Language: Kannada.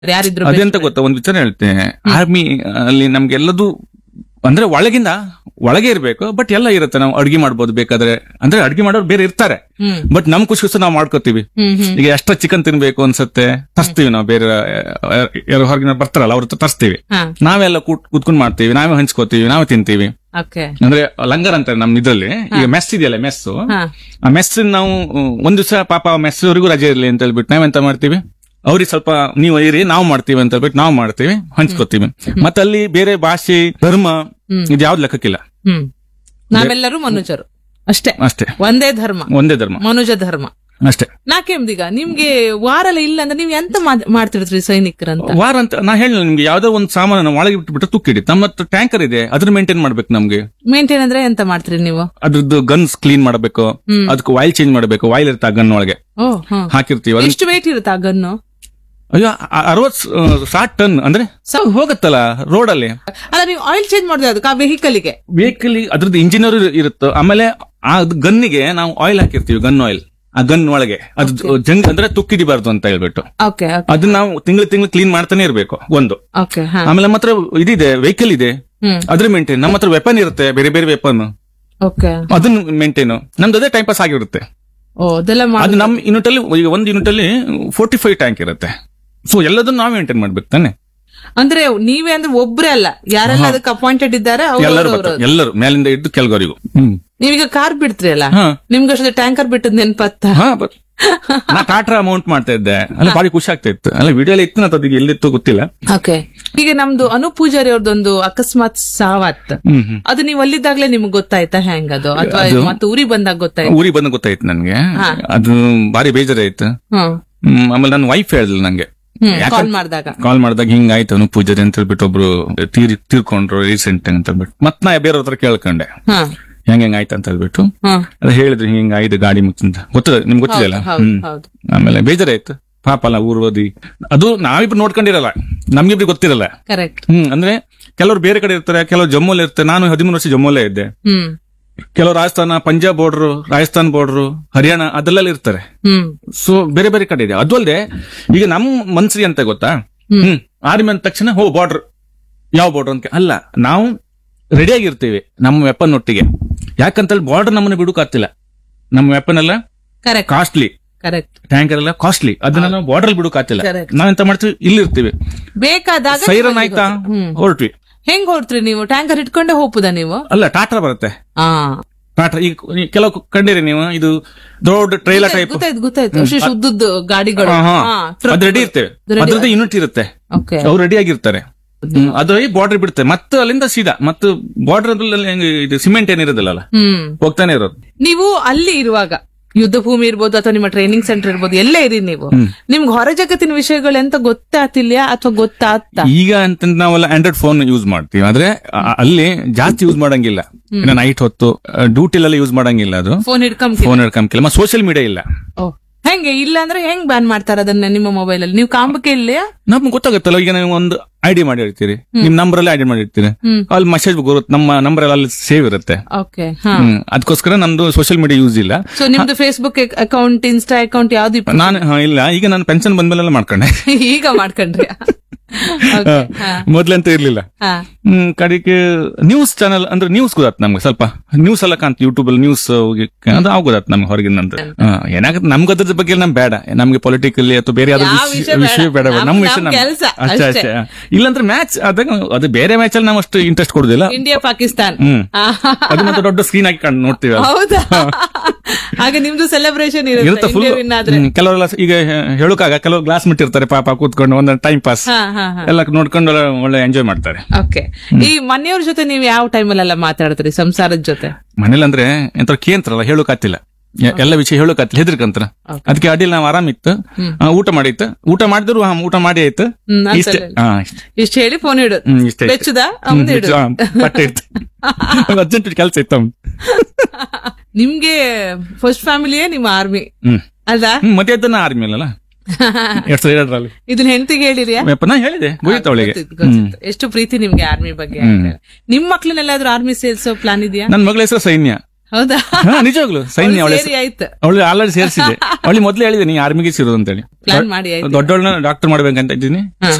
ಯಾರಿದ್ರು ಅದೆಂತ ಗೊತ್ತಾ ಒಂದು ವಿಚಾರ ಹೇಳ್ತೇನೆ ಆರ್ಮಿ ಅಲ್ಲಿ ನಮ್ಗೆಲ್ಲದು ಅಂದ್ರೆ ಒಳಗಿಂದ ಒಳಗೆ ಇರ್ಬೇಕು ಬಟ್ ಎಲ್ಲ ಇರುತ್ತೆ ನಾವು ಅಡ್ಗೆ ಮಾಡ್ಬೋದು ಬೇಕಾದ್ರೆ ಅಂದ್ರೆ ಅಡ್ಗೆ ಮಾಡೋರು ಬೇರೆ ಇರ್ತಾರೆ ಹ್ಮ್ ಬಟ್ ನಮ್ ಖುಷಿ ನಾವು ಮಾಡ್ಕೋತೀವಿ ಹ್ಮ್ ಹ್ಮ್ ಈಗ ಎಷ್ಟ ಚಿಕನ್ ತಿನ್ಬೇಕು ಅನ್ಸತ್ತೆ ತರ್ಸ್ತೀವಿ ನಾವು ಬೇರೆ ಯಾರು ಹೊರಗಿನ ಬರ್ತಾರಲ್ಲ ಅವ್ರ ಹತ್ರ ತರ್ಸ್ತೀವಿ ಹಾ ನಾವೆಲ್ಲ ಕೂತ್ ಕೂತ್ಕೊಂಡ್ ಮಾಡ್ತೀವಿ ನಾವೇ ಹಂಚ್ಕೋತೀವಿ ನಾವೇ ತಿಂತೀವಿ ಓಕೆ ಅಂದ್ರೆ ಲಂಗರ್ ಅಂತಾರೆ ನಮ್ ಇದ್ರಲ್ಲಿ ಈಗ ಮೆಸ್ ಇದೆಯಲ್ಲ ಮೆಸ್ ಹಾ ಆ ಮೆಸ್ ನಾವು ಒಂದ್ ದಿವಸ ಪಾಪ ಮೆಸ್ ಅವರಿಗೂ ರಜೆ ಇರ್ಲಿ ಅಂತ ಹೇಳ್ಬಿಟ್ಟು ನಾವೆಂತ ಮಾಡ್ತೀವಿ ಅವ್ರಿಗೆ ಸ್ವಲ್ಪ ನೀವು ಇರಿ ನಾವು ಮಾಡ್ತೀವಿ ಅಂತ ಹೇಳ್ಬಿಟ್ಟು ನಾವು ಮಾಡ್ತೀವಿ ಹಂಚ್ಕೋತೀವಿ ಮತ್ತೆ ಅಲ್ಲಿ ಬೇರೆ ಭಾಷೆ ಧರ್ಮ ಹ್ಮ್. ಇದು ಯಾವ್ದು ಲೆಕ್ಕಕ್ಕಿಲ್ಲ ಹ್ಮ್ ನಾವೆಲ್ಲರೂ ಮನುಜರು ಅಷ್ಟೇ ಅಷ್ಟೇ ಒಂದೇ ಧರ್ಮ ಒಂದೇ ಧರ್ಮ ಮನುಜ ಧರ್ಮ ಅಷ್ಟೇ ನಾಕೆಂದೀಗ ನಿಮ್ಗೆ ವಾರಲ್ಲ ಇಲ್ಲ ಅಂದ್ರೆ ನೀವ್ ಎಂತ ಮಾಡ್- ಮಾಡ್ತಿರ್ತೀರಿ ಸೈನಿಕರಂತ ವಾರ ಅಂತ ನಾ ಹೇಳಿ ನಿಮ್ಗೆ ಯಾವ್ದೋ ಒಂದು ಸಾಮಾನು ನಾವು ಒಳಗೆ ಬಿಟ್ಬಿಟ್ಟು ತುಕ್ಕಿಡಿ ನಮ್ಮ ಹತ್ರ ಟ್ಯಾಂಕರ್ ಇದೆ ಅದ್ರ ಮೇಂಟೈನ್ ಮಾಡ್ಬೇಕು ನಮ್ಗೆ ಮೇಂಟೈನ್ ಅಂದ್ರೆ ಎಂತ ಮಾಡ್ತೀರಿ ನೀವು ಅದ್ರದ್ದು ಗನ್ಸ್ ಕ್ಲೀನ್ ಮಾಡ್ಬೇಕು ಹ್ಮ್. ಅದಕ್ಕೆ ವಾಯಿಲ್ ಚೇಂಜ್ ಮಾಡ್ಬೇಕು ವಾಯಿಲ್ ಇರುತ್ತೆ ಆ ಗನ್ ಒಳಗೆ ಓ ಹಾ ಹಾಕಿರ್ತೀವಿ ಅದನ್ನ- ಎಷ್ಟು ವೇಟ್ ಇರುತ್ತೆ ಆ ಗನ್ನು ಅಯ್ಯೋ ಅರವತ್ ಸಾಟ್ ಟನ್ ಅಂದ್ರೆ ಹೋಗತ್ತಲ್ಲ ರೋಡ್ ಅಲ್ಲಿ ಅಲ್ಲ ನೀವು ಆಯಿಲ್ ಚೇಂಜ್ ಮಾಡಿದ್ರೆ ಅದಕ್ಕೆ ಆ ವೆಹಿಕಲ್ ಗೆ ವೆಹಿಕಲ್ ಅದ್ರದ್ದು ಇಂಜಿನಿಯರ್ ಇರುತ್ತೆ ಆಮೇಲೆ ಆ ಗನ್ನಿಗೆ ನಾವು ಆಯಿಲ್ ಹಾಕಿರ್ತೀವಿ ಗನ್ ಆಯಿಲ್ ಆ ಗನ್ ಒಳಗೆ ಅದು ಜಂಗ್ ಅಂದ್ರೆ ತುಕ್ಕಿಡಿಬಾರ್ದು ಅಂತ ಹೇಳ್ಬಿಟ್ಟು ಓಕೆ ಅದನ್ನ ನಾವು ತಿಂಗಳು ತಿಂಗಳು ಕ್ಲೀನ್ ಮಾಡ್ತಾನೆ ಇರ್ಬೇಕು ಒಂದು ಓಕೆ ಹಾ ಆಮೇಲೆ ನಮ್ಮ ಹತ್ರ ಇದಿದೆ ವೆಹಿಕಲ್ ಇದೆ ಹ್ಮ್ ಅದ್ರ ಮೇಂಟೈನ್ ನಮ್ಮ ಹತ್ರ ವೆಪನ್ ಇರುತ್ತೆ ಬೇರೆ ಬೇರೆ ವೆಪನ್ ಓಕೆ ಅದನ್ನ ಮೇಂಟೈನ್ ನಮ್ದು ಅದೇ ಟೈಮ್ ಪಾಸ್ ಆಗಿರುತ್ತೆ ಓ ಅದೆಲ್ಲ ಅದು ಮಾಡಿ ನಮ್ ಯೂನಿಟ್ ಅಲ್ಲಿ ಈಗ ಒಂದು ಯೂನಿಟ್ ಅಲ್ಲಿ ಫೋರ್ಟಿ ಫೈವ್ ಟ್ಯಾಂಕ್ ಇರುತ್ತೆ ಸೊ ಎಲ್ಲದನ್ನು ನಾವು ಮೇಂಟೈನ್ ಮಾಡ್ಬೇಕು ತಾನೆ ಅಂದ್ರೆ ನೀವೇ ಅಂದ್ರೆ ಒಬ್ರೇ ಅಲ್ಲ ಯಾರೆಲ್ಲ ಅದಕ್ಕೆ ಅಪಾಯಿಂಟೆಡ್ ಇದ್ದಾರೆ ಅವ್ರು- ಎಲ್ಲರೂ ಅವ್ರು- ಬರ್ತಾರೆ ಎಲ್ಲರೂ ಮೇಲಿಂದ ಇದ್ದು ಕೆಳಗವರೆಗೂ ಹ್ಮ್ ನೀವೀಗ ಕಾರ್ ಬಿಡ್ತೀರಿ ಅಲ್ಲ ಹಾ ನಿಮ್ಗೆ ಅಷ್ಟೇ ಟ್ಯಾಂಕರ್ ಬಿಟ್ಟದ್ ನೆನ್ಪತ್ತ ಹಾ ಬಟ್ ನಾ ಟಾಟ್ರಾ ಅಮೌಂಟ್ ಮಾಡ್ತಾ ಇದ್ದೆ ಅಲ್ಲ ಭಾರಿ ಖುಷಿ ಆಗ್ತಾ ಇತ್ತು ಅಲ್ಲ ವಿಡಿಯೋ ಎಲ್ಲ ಇತ್ತು ಅದಕ್ಕೆ ಎಲ್ಲಿತ್ತು ಗೊತ್ತಿಲ್ಲ ಓಕೆ ಈಗ ನಮ್ದು ಅನು ಪೂಜಾರಿ ಅವ್ರದ್ದೊಂದು ಅಕಸ್ಮಾತ್ ಸಾವತ್ ಹ್ಮ್ ಹ್ಮ್ ಅದು ನೀವು ಅಲ್ಲಿದ್ದಾಗ್ಲೇ ನಿಮ್ಗೆ ಗೊತ್ತಾಯ್ತಾ ಹೆಂಗ್ ಅದು ಅಥವಾ ಅದು- ಮತ್ತೆ ಊರಿಗೆ ಬಂದಾಗ ಗೊತ್ತಾಯ್ತು ಊರಿಗೆ ಬಂದು ಗೊತ್ತಾಯ್ತು ನನ್ಗೆ ಹಾ. ಅದು ಭಾರಿ ಬೇಜಾರಾಯ್ತು ಹ್ಮ್ ಹ್ಮ್, ಆಮೇಲೆ ನನ್ನ ವೈಫ್ ಹೇಳಿದ್ಲು ನಂಗೆ ಹ್ಮ್ ಯಾಕಂತ- ಕಾಲ್ ಮಾಡಿದಾಗ ಕಾಲ್ ಮಾಡಿದಾಗ ಹಿಂಗಾಯ್ತು ಅವನು ಪೂಜಾರಿ ಅಂತ ಹೇಳ್ಬಿಟ್ಟು ಒಬ್ರು ತೀರಿ ತೀರ್ಕೊಂಡ್ರು ರೀಸೆಂಟ್ ಅಂತ ಹೇಳ್ಬಿಟ್ಟು ಮತ್ ನಾ ಬೇರೆ ಹತ್ರ ಕೇಳ್ಕೊಂಡೆ ಹಾ ಹೆಂಗ್ ಹೆಂಗ್ ಆಯ್ತು ಅಂತ ಹೇಳ್ಬಿಟ್ಟು ಹಾ ಅದು ಹೇಳಿದ್ರು ಹಿಂಗ ಆಯ್ತು ಗಾಡಿ ಮುಚ್ಚಿಂತ ಗೊತ್ತದ ನಿಮ್ಗೆ ಗೊತ್ತಿದೆಯಲ್ಲ ಹೌದು ಹ್ಮ್ ಹೌದು ಆಮೇಲೆ ಬೇಜಾರಾಯ್ತು ಪಾಪ ಅಲ್ಲ ಊರ್ ಓದಿ ಅದು ನಾವಿಬ್ರು ನೋಡ್ಕೊಂಡಿರಲ್ಲ ನಮ್ಗಿಬ್ರು ಗೊತ್ತಿರಲ್ಲ ಕರೆಕ್ಟ್ ಹ್ಮ್ ಅಂದ್ರೆ ಕೆಲವರು ಬೇರೆ ಕಡೆ ಇರ್ತಾರೆ ಕೆಲವರು ಜಮ್ಮುಲ್ ಇರ್ತಾರೆ ನಾನು ಹದಿಮೂರು ವರ್ಷ ಜಮ್ಮುಲ್ಲೇ ಇದ್ದೆ ಹ್ಮ್ ಕೆಲವರು ರಾಜಸ್ಥಾನ ಪಂಜಾಬ್ ಬಾರ್ಡ್ರು ರಾಜಸ್ಥಾನ್ ಬಾರ್ಡ್ರು ಹರಿಯಾಣ ಅದೆಲ್ಲ ಇರ್ತಾರೆ ಹ್ಮ್ ಸೊ ಬೇರೆ ಬೇರೆ ಕಡೆ ಇದೆ ಅದು ಅಲ್ಲದೆ ಈಗ ನಮ್ ಮನ್ಸ್ರಿ ಅಂತ ಗೊತ್ತಾ ಹ್ಮ್. ಹ್ಮ್ ಆರ್ಮಿ ಅಂದ ತಕ್ಷಣ ಹೋ ಬಾರ್ಡರ್ ಯಾವ ಬಾರ್ಡರ್ ಅಂತ ಅಲ್ಲ ನಾವು ರೆಡಿ ಆಗಿರ್ತೀವಿ ನಮ್ಮ ವೆಪನ್ ಒಟ್ಟಿಗೆ ಯಾಕಂತೇಳಿ ಬಾರ್ಡರ್ ನಮ್ಮನ್ನ ಬಿಡುಕಾಗ್ತಿಲ್ಲ ನಮ್ಮ ವೆಪನ್ ಎಲ್ಲ ಕರೆಕ್ಟ್ ಕಾಸ್ಟ್ಲಿ ಕರೆಕ್ಟ್ ಟ್ಯಾಂಕರ್ ಎಲ್ಲ ಕಾಸ್ಟ್ಲಿ ಅದನ್ನ ನಾವು ಬಾರ್ಡರ್ ಬಿಡುಕಾಗ್ತಿಲ್ಲ Correct. ನಾವೆಂತ ಮಾಡ್ತೀವಿ ಇಲ್ಲಿ ಇರ್ತೀವಿ ಬೇಕಾದಾಗ ಸೈರನ್ ನೀವು ಆಯ್ತಾ ಹ್ಮ್ ಹೊರಟ್ವಿ ಹೆಂಗ್ ಹೊರಟ್ರಿ ನೀವು ಟ್ಯಾಂಕರ್ ಇಟ್ಕೊಂಡೆ ಹೋಗ್ಬೋದಾ ನೀವು ಅಲ್ಲ ಟಾಟಾ ಬರುತ್ತೆ ಹಾ ಟಾಟಾ ಈಗ ಈ ಕೆಲವು ಕಂಡಿರಿ ನೀವು ಇದು ದೊಡ್ಡ ಟ್ರೈಲರ್ ಟೈಪ್ ಗೊತ್ತಾಯ್ತು ಗೊತ್ತಾಯ್ತು ಅಷ್ಟು ಉದ್ದದ್ದು ಗಾಡಿಗಳು ಅದು ರೆಡಿ ಇರ್ತೇವೆ ಅದ್ರದ್ದು ಯೂನಿಟ್ ಇರುತ್ತೆ ಓಕೆ ಅವ್ರು ರೆಡಿ ಆಗಿರ್ತಾರೆ ಹ್ಮ್, ಅದು ಬಾರ್ಡರ್ ಬಿಡುತ್ತೆ ಮತ್ತೆ ಅಲ್ಲಿಂದ ಸೀದಾ ಮತ್ತು ಬಾರ್ಡರ್ ಇದು ಸಿಮೆಂಟ್ ಏನಿರೋದಿಲ್ಲ ಹ್ಮ್ ಹೋಗ್ತಾನೆ ಇರೋದು ನೀವು ಅಲ್ಲಿ ಇರುವಾಗ ಯುದ್ಧ ಭೂಮಿ ಇರ್ಬೋದು ಅಥವಾ ನಿಮ್ಮ ಟ್ರೈನಿಂಗ್ ಸೆಂಟರ್ ಇರ್ಬೋದು ಎಲ್ಲೇ ಇರಿ ನೀವು ನಿಮ್ಗೆ ಹೊರ ಜಗತ್ತಿನ ವಿಷಯಗಳು ಎಂತ ಗೊತ್ತಾತಿಲ್ಯ ಅಥವಾ ಗೊತ್ತಾಗ್ತಾ ಈಗ ಅಂತ ನಾವೆಲ್ಲ ಆಂಡ್ರಾಯ್ಡ್ ಫೋನ್ ಯೂಸ್ ಮಾಡ್ತೀವಿ ಆದ್ರೆ ಅ- ಅಲ್ಲಿ ಜಾಸ್ತಿ ಯೂಸ್ ಮಾಡಂಗಿಲ್ಲ ಇನ್ನು ನೈಟ್ ಹೊತ್ತು ಡ್ಯೂಟಿಲೆಲ್ಲ ಯೂಸ್ ಮಾಡಂಗಿಲ್ಲ ಅದು ಫೋನ್ ಹಿಡ್ಕೊಂಡ್ ಫೋನ್ ಹಿಡ್ಕೊಂಬಿಲ್ಲ ಮತ್ತೆ ಸೋಷಿಯಲ್ ಮೀಡಿಯಾ ಇಲ್ಲ ಓ ಹೆಂಗೆ ಇಲ್ಲ ಅಂದ್ರೆ ಹೆಂಗ್ ಬ್ಯಾನ್ ಮಾಡ್ತಾರ ಅದನ್ನ ನಿಮ್ಮ ಮೊಬೈಲ್ ಅಲ್ಲಿ ನೀವು ಕಾಂಬಕ್ಕೆ ಇಲ್ಲೇ ನಮ್ಗೆ ಗೊತ್ತಾಗುತ್ತಲ್ಲ ಈಗ ನೀವು ಒಂದು ಐಡಿ ಮಾಡಿ ಇರ್ತೀರಿ ನಿಮ್ ನಂಬರ್ ಅಲ್ಲಿ ಐಡಿ ಮಾಡಿರ್ತೀರಿ ಹ್ಮ್. ಅಲ್ಲಿ ಮೆಸೇಜ್ ಬರುತ್ತೆ ನಮ್ಮ ನಂಬರ್ ಎಲ್ಲ ಅಲ್ಲಿ ಸೇವ್ ಇರುತ್ತೆ ಓಕೆ ಹಾ ಹ್ಮ್ ಅದಕ್ಕೋಸ್ಕರ ನಂದು ಸೋಷಿಯಲ್ ಮೀಡಿಯಾ ಯೂಸ್ ಇಲ್ಲ ಸೊ ನಿಮ್ದು ಫೇಸ್ಬುಕ್ ಅಕೌಂಟ್ ಇನ್ಸ್ಟಾ ಅಕೌಂಟ್ ಯಾವ್ದು ಇಪ್ಪ- ನಾನು ಹಾ, ಇಲ್ಲ ಈಗ ನಾನು ಪೆನ್ಷನ್ ಬಂದ್ಮೇಲೆಲ್ಲ ಮಾಡ್ಕೊಂಡೆ ಈಗ ಮಾಡ್ಕೊಂಡ್ರಿ Okay, ಹಾ ಮೊದ್ಲಂತ ಇರ್ಲಿಲ್ಲ ಹಾ ಹ್ಮ್ ಕಡೆಗೆ ನ್ಯೂಸ್ ಚಾನಲ್ ಅಂದ್ರೆ ನ್ಯೂಸ್ ಗೊತ್ತಾತ್ ನಮ್ಗೆ ಸ್ವಲ್ಪ ನ್ಯೂಸ್ ಎಲ್ಲ ಕಾಣ್ತು ಯೂಟ್ಯೂಬ್ ಅಲ್ಲಿ ನ್ಯೂಸ್ ಅದು ಅವ್ ಗೊತ್ತಾತ್ ನಮ್ಗೆ ಹೊರಗಿನ ಅಂತ ಏನಾಗತ್ತೆ ನಮ್ಗೆ ಅದ್ರ ಬಗ್ಗೆ ನಮ್ ಬೇಡ ನಮ್ಗೆ ಪೊಲಿಟಿಕಲಿ ಅಥವಾ ಬೇರೆ ಯಾವ್ದು ಯಾವ ವಿಷಯ ವಿಷಯ ವಿಷಯ ಬೇಡ ಬೇಡ. ಬೇಡ. ನಮ್- ನಮ್ಮ ವಿಷಯ ನಮ್ ನಮ್- ಕೆಲ್ಸ ಅಷ್ಟೇ ಅಷ್ಟೇ. ಅಷ್ಟೇ ಇಲ್ಲಾಂದ್ರೆ ಮ್ಯಾಚ್ ಅದಾಗ ಅದು ಬೇರೆ ಮ್ಯಾಚ್ ಅಲ್ಲಿ ನಾವು ಅಷ್ಟು ಇಂಟ್ರೆಸ್ಟ್ ಕೊಡುದಿಲ್ಲ ಇಂಡಿಯಾ ಪಾಕಿಸ್ತಾನ್ ಹ್ಮ್ ಆ, ಅದು ಮತ್ತೆ ದೊಡ್ಡ ಸ್ಕ್ರೀನ್ ಹಾಕಿ ಕಂಡು ನೋಡ್ತೀವಿ ಅದು. ಹೌದಾ ಹಾಗೆ ನಿಮ್ದು ಸೆಲೆಬ್ರೇಷನ್ ಇರುತ್ತೆ ಇರುತ್ತೆ ಫುಲ್ ಇಂಡಿಯಾ ವಿನ್ ಆದ್ರೆ ಕೆಲವರೆಲ್ಲ ಈಗ ಹೇಳೋಕಾಗ ಕೆಲವು ಗ್ಲಾಸ್ ಇರ್ತಾರೆ ಪಾಪ ಕೂತ್ಕೊಂಡು ಒಂದೊಂದು ಟೈಮ್ ಪಾಸ್ ಹಾ ಹಾ ಹಾ ಎಲ್ಲ ನೋಡ್ಕೊಂಡು ಒಳ್ಳೆ- ಒಳ್ಳೆ ಎಂಜಾಯ್ ಮಾಡ್ತಾರೆ ಓಕೆ ಈ ಮನೆಯವ್ರ ಜೊತೆ ನೀವು ಯಾವ ಟೈಮಲ್ಲೆಲ್ಲ ಮಾತಾಡ್ತೀರಿ ಸಂಸಾರದ ಜೊತೆ ಮನೇಲಿ ಅಂದ್ರೆ ಎಂತ ಕೇಂತ್ರಲ್ಲ ಹೇಳೋಕಾತಿಲ್ಲ ಎ- ಎಲ್ಲ ವಿಷಯ ಹೇಳೋಕಾತಿಲ್ಲ ಹೆದರ್ಕಂತ್ರ Okay. ಅದಕ್ಕೆ ಅಡಿಲ್ ನಾವು ಆರಾಮಿತ್ತು ಆ, ಊಟ ಮಾಡಿತ್ತು ಊಟ ಮಾಡಿದ್ರು ಹಾ, ಊಟ ಮಾಡಿ ಆಯ್ತು ಹ್ಮ್, ನಾನ್ ಇಷ್ಟೇ ಸರಿ. ಹಾ ಇಷ್ಟೇ. ಇಷ್ಟ ಹೇಳಿ ಫೋನ್ ಇಡು ಹ್ಮ್, ಇಷ್ಟೇ ಇಷ್ಟೇ. ಬೆಚ್ಚುದ ಹ್ಮ್, ಅವ್ನ್ದು ಇಡು ಹಾ, ಬಟ್ಟೆ ಇತ್ತು ಅರ್ಜೆಂಟ್ ಕೆಲಸ ಇತ್ತು ಅವ್ನ್ದು. ನಿಮ್ಗೆ ಫಸ್ಟ್ ಫ್ಯಾಮಿಲಿಯೇ ನಿಮ್ಮ ಆರ್ಮಿ ಹ್ಮ್ ಅಲ್ವಾ ಹ್ಮ್, ಮತ್ತೆ ಅದನ್ನ ಆರ್ಮಿ ಅಲ್ಲ ಎರಡ್ ಸಾವಿರದ ಎರಡರಲ್ಲಿ ಇದನ್ನ ಹೆಂಡತಿಗೆ ಹೇಳಿರಿಯಾ ಯಪ್ಪ, ನಾ ಹೇಳಿದೆ ಗೋಯ್ತು ಅವಳಿಗೆ ಗೊತ್ತಿತ್ತು, ಗೊತ್ತಿತ್ತು. ಎಷ್ಟು ಪ್ರೀತಿ ನಿಮ್ಗೆ ಆರ್ಮಿ ಬಗ್ಗೆ ಅಂತ. ನಿಮ್ ಮಕ್ಳನ್ನೆಲ್ಲಾದ್ರೂ ಆರ್ಮಿ ಸೇರ್ಸೋ ಪ್ಲಾನ್ ಇದೆಯಾ ನನ್ನ ಮಗಳ ಹೆಸರು ಸೈನ್ಯ ಹೌದಾ ಹಾ ನಿಜವಾಗ್ಲು ಸೈನ್ಯ ಅವಳೆ ಸೇರಿ ಆಯ್ತು ಅವಳು ಆಲ್ರೆಡಿ ಸೇರಿಸಿದೆ ಅವಳಿಗೆ ಮೊದ್ಲೇ ಹೇಳಿದೆ ನೀ ಆರ್ಮಿಗೆ ಸೇರೋದು ಅಂತೇಳಿ ಪ್ಲಾನ್ ಮಾಡಿ ಆಯ್ತು ದೊಡ್ಡವಳನ್ನ ಡಾಕ್ಟರ್ ಮಾಡ್ಬೇಕಂತ ಇದ್ದೀನಿ